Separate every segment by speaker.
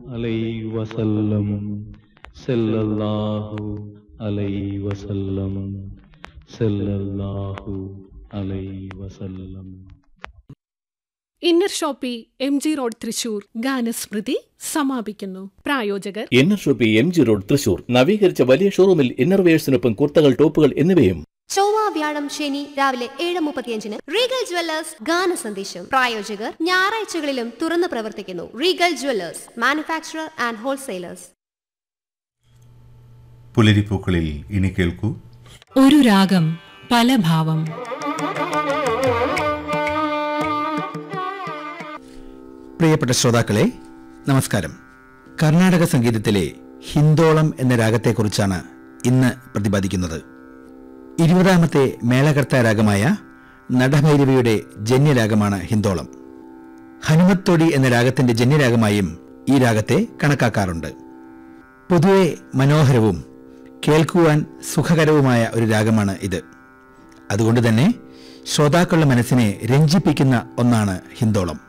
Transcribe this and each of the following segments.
Speaker 1: അലൈഹി വസല്ലം സല്ലല്ലാഹു അലൈഹി വസല്ലം സല്ലല്ലാഹു അലൈഹി വസല്ലം
Speaker 2: Inner Shoppy M G road Thrissur ഗാനസ്മൃതി സമാപിക്കുന്നു പ്രായോജകർ
Speaker 3: Inner Shoppy M G road Thrissur നവീകരിച്ച വലിയ ഷോറൂമിൽ ഇന്നർവേഴ്സിനൊപ്പം കുർത്തകൾ ടോപ്പുകൾ എന്നിവയും
Speaker 4: ചൊവ്വ വ്യാഴം ശനി രാവിലെ ഏഴ് മുപ്പത്തിയഞ്ചിന് റീഗൽ ജ്വല്ലേഴ്സ് ഗാന സന്ദേശം പ്രായോജകർ ഞായറാഴ്ചകളിലും തുറന്നു പ്രവർത്തിക്കുന്നു Regal Jewellers manufacturer and wholesalers
Speaker 5: പുലരിപ്പൂക്കളിൽ ഇനി കേൾക്കൂ
Speaker 6: ഒരു രാഗം പല ഭാവം
Speaker 7: പ്രിയപ്പെട്ട ശ്രോതാക്കളെ നമസ്കാരം കർണാടക സംഗീതത്തിലെ ഹിന്ദോളം എന്ന രാഗത്തെക്കുറിച്ചാണ് ഇന്ന് പ്രതിപാദിക്കുന്നത് ഇരുപതാമത്തെ മേളകർത്ത രാഗമായ നടഭൈരവിയുടെ ജന്യരാഗമാണ് ഹിന്ദോളം ഹനുമത്തൊടി എന്ന രാഗത്തിന്റെ ജന്യരാഗമായും ഈ രാഗത്തെ കണക്കാക്കാറുണ്ട് പൊതുവെ മനോഹരവും കേൾക്കുവാൻ സുഖകരവുമായ ഒരു രാഗമാണ് ഇത് അതുകൊണ്ട് തന്നെ ശ്രോതാക്കളുടെ മനസ്സിനെ രഞ്ജിപ്പിക്കുന്ന ഒന്നാണ് ഹിന്ദോളം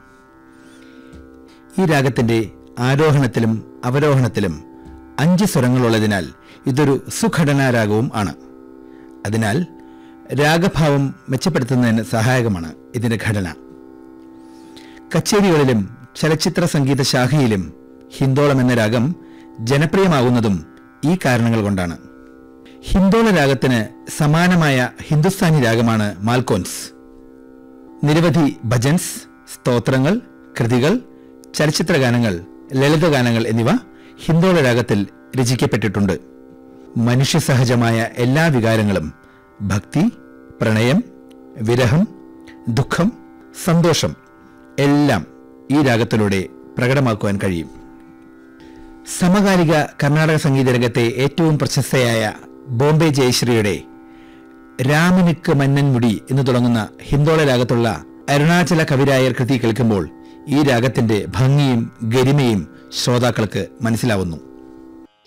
Speaker 7: ഈ രാഗത്തിന്റെ ആരോഹണത്തിലും അവരോഹണത്തിലും അഞ്ച് സ്വരങ്ങളുള്ളതിനാൽ ഇതൊരു സുഘടനാ രാഗവും ആണ് അതിനാൽ രാഗഭാവം മെച്ചപ്പെടുത്തുന്നതിന് സഹായകമാണ് ഇതിന്റെ ഘടന കച്ചേരികളിലും ചലച്ചിത്ര സംഗീത ശാഖയിലും ഹിന്ദോളം എന്ന രാഗം ജനപ്രിയമാകുന്നതും ഈ കാരണങ്ങൾ കൊണ്ടാണ് ഹിന്ദോള രാഗത്തിന് സമാനമായ ഹിന്ദുസ്ഥാനി രാഗമാണ് മാൽക്കോൻസ് നിരവധി ഭജൻസ് സ്തോത്രങ്ങൾ കൃതികൾ ചലച്ചിത്ര ഗാനങ്ങൾ ലളിതഗാനങ്ങൾ എന്നിവ ഹിന്ദോള രാഗത്തിൽ രചിക്കപ്പെട്ടിട്ടുണ്ട് മനുഷ്യസഹജമായ എല്ലാ വികാരങ്ങളും ഭക്തി പ്രണയം വിരഹം ദുഃഖം സന്തോഷം എല്ലാം ഈ രാഗത്തിലൂടെ പ്രകടമാക്കുവാൻ കഴിയും സമകാലിക കർണാടക സംഗീത രംഗത്തെ ഏറ്റവും പ്രശസ്തയായ ബോംബെ ജയശ്രീയുടെ രാമനുക്ക് മന്നൻ മുടി എന്ന് തുടങ്ങുന്ന ഹിന്ദോള രാഗത്തുള്ള അരുണാചല കവിരായർ കൃതി കേൾക്കുമ്പോൾ ഈ രാഗത്തിന്റെ ഭംഗിയും ഗരിമയും ശ്രോതാക്കൾക്ക് മനസ്സിലാവുന്നു